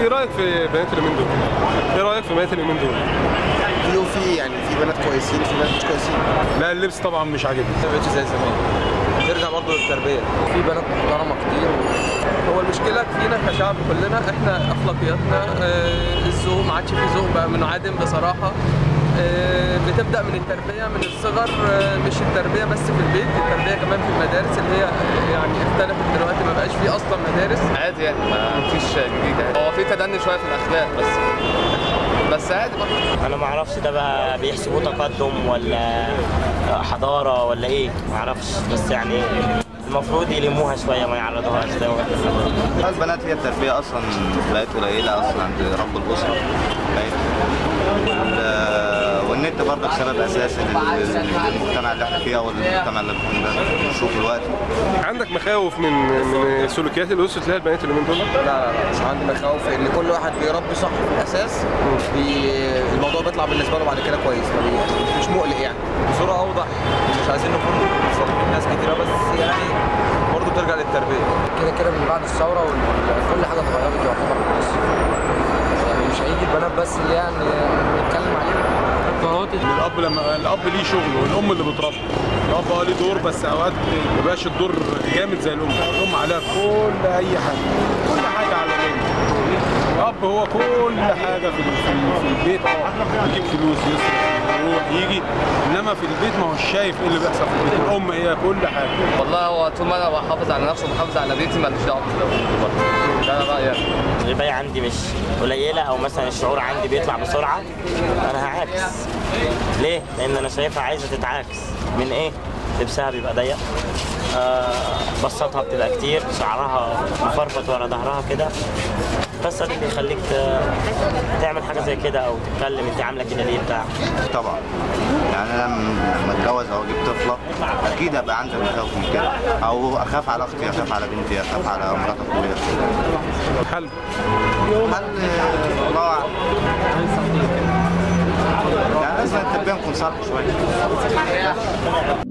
ايه رايك في بنات اليومين دول؟ ايه رايك في بنات اليومين دول؟ في وفي يعني في بنات كويسين في بنات مش كويسين لا اللبس طبعا مش عاجبني ما بقتش زي زمان ترجع برضه للتربيه في بنات محترمه كتير هو المشكله فينا كشعب كلنا احنا اخلاقياتنا آه، الذوق ما عادش في ذوق بقى منعدم بصراحه آه، بتبدا من التربيه من الصغر آه، مش التربيه بس في البيت التربيه كمان في المدارس اللي هي يعني اختلفت دلوقتي ما بقاش في اصلا مدارس عادي يعني ما فيش جديد عادي هو في تدني شويه في الاخلاق بس بس عادي برضه انا ما اعرفش ده بقى بيحسبوه تقدم ولا حضاره ولا ايه ما اعرفش بس يعني المفروض يلموها شويه ما يعرضوهاش ده البنات هي التربية أصلا بقت قليلة أصلا عند رب الأسرة بقت وال- والنت برضه سبب أساسي لل- للمجتمع اللي احنا فيه أو المجتمع اللي بنشوفه دلوقتي عندك مخاوف من من سلوكيات اللي وصلت لها البنات اليومين دول؟ لا لا لا مش عندي مخاوف ان كل واحد بيربي صح في الاساس بي الموضوع بيطلع بالنسبه له بعد كده كويس ما بي- مش مقلق يعني بصوره اوضح مش عايزين نكون ظالمين ناس كتيره بس يعني برضه ترجع للتربيه كده كده من بعد الثوره وكل حاجه اتغيرت يعتبر في مصر يعني مش هيجي البنات بس اللي يعني نتكلم عليهم الاب لما الاب ليه شغل والام اللي بتربي الاب اه ليه دور بس اوقات ما بيبقاش الدور جامد زي الام الام عليها كل اي حاجه كل حاجه على الام الاب هو كل حاجه في ال- في ال- في البيت اه يجيب فلوس يصرف يروح يجي انما في البيت ما هوش شايف ايه اللي بيحصل في البيت الام هي كل حاجه والله هو طول ما انا بحافظ على نفسي وبحافظ على بيتي ماليش دعوه بالدولة. ده انا رايي يعني. الرباية عندي مش قليلة أو مثلا الشعور عندي بيطلع بسرعة أنا هعاكس ليه؟ لأن أنا شايفها عايزة تتعاكس من إيه؟ لبسها بيبقى ضيق آه بساطها بتبقى كتير شعرها مفرفط ورا ظهرها كده بس ده اللي يخليك ت- تعمل حاجة زي كده أو تتكلم أنت عاملة كده ليه بتاع طبعا يعني أنا لما أتجوز أو أجيب طفلة أكيد هبقى عندي مخاوف من كده أو أخاف على أختي أخاف على بنتي أخاف على مرات أخويا حل حل الله أعلم يعني لازم التربية نكون صالحة شوية